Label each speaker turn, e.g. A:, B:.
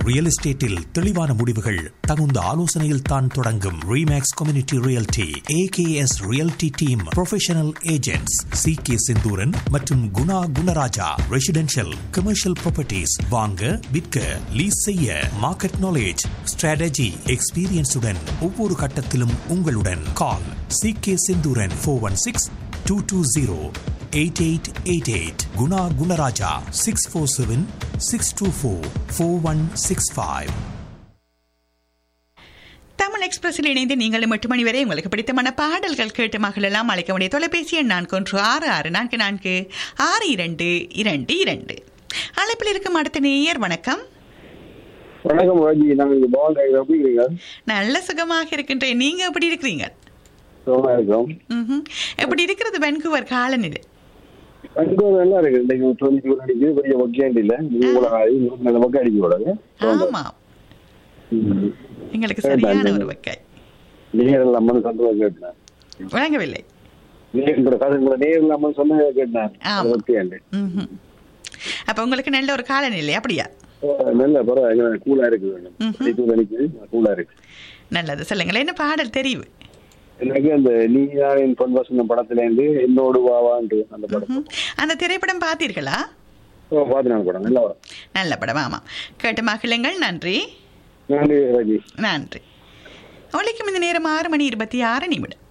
A: Real எஸ்டேட்டில் தெளிவான முடிவுகள் தகுந்த ஆலோசனையில் தான் தொடங்கும் Remax community realty AKS realty team professional agents C K Senthooran மற்றும் Guna Gunaraja residential commercial properties வாங்க விற்க லீஸ் செய்ய மார்க்கெட் நாலேஜ் ஸ்ட்ராட்டஜி எக்ஸ்பீரியன்ஸுடன் ஒவ்வொரு கட்டத்திலும் உங்களுடன் call C K Senthooran four one six two two zero eight eight eight eight Guna Gunaraja six four seven six two four four one six five
B: Tamil எக்ஸ்பிரஸில் இணைந்து நீங்களும் எட்டு மணி வரை உங்களுக்கு பிடித்தமான பாடல்கள் கேட்டு மகளெல்லாம் அழைக்க வேண்டிய தொலைபேசி எண் நான்கு ஒன்று ஆறு ஆறு நான்கு நான்கு ஆறு இரண்டு இரண்டு இரண்டு அழைப்பில் இருக்கும் அடுத்த நேயர் வணக்கம்
C: வணக்கம் ராஜி நாங்கள் இங்க பவன் டைகர் எப்படி இருக்கீங்க
B: நல்ல சுகமாக இருக்கின்றேன் நீங்க எப்படி இருக்கிறீங்க
C: சுகமா இருக்கோம்
B: ம்ஹும். எப்படி இருக்கிறது வென்கூவர் காலநிலை
C: பெண்கோர் நல்லா இருக்கு இன்னைக்கு டுவெண்ட்டி டூ அடிக்குது பெரிய ஒக்கேண்ட் இல்ல நீங்க கூட நல்ல பக்கம் அடிக்க கூடாது
B: ஆமா எங்களுக்கு சரியான ஒரு வக்காய்
C: நேர் இல்லாமல் சந்தோஷம் கேட்டேன்
B: வழங்கவில்லை
C: உங்களோட கதை உங்களோட நேர் இல்லாமல் சொன்னதை கேட்டேன்
B: ஆமா.
C: ஒக்கேண்ட்
B: ம்ஹும். அப்ப உங்களுக்கு நல்ல ஒரு காலநிலை அப்படியா
C: நல்ல பரவாயில்ல கூலா இருக்கு டுவெண்ட்டி டூ அடிக்குது கூலா இருக்கு
B: நல்லது சொல்லுங்களேன் என்ன பாடல் தெரிவு
C: எனக்கு அந்த நீ யாரின் பொன் வசந்தம் படத்துல இருந்து என்னோடு வாவான்ட்டு அந்த படம்
B: ம்ஹும். அந்த திரைப்படம் பார்த்தீர்களா
C: ஓ, பார்த்து நான் படம் நல்ல படம்
B: நல்ல படம் ஆமாம் கேட்டு மகிழுங்கள் நன்றி
C: நன்றி ராஜி
B: நன்றி அவளுக்கும் இந்த நேரம் ஆறு மணி இருபத்தி ஆறு நிமிடம்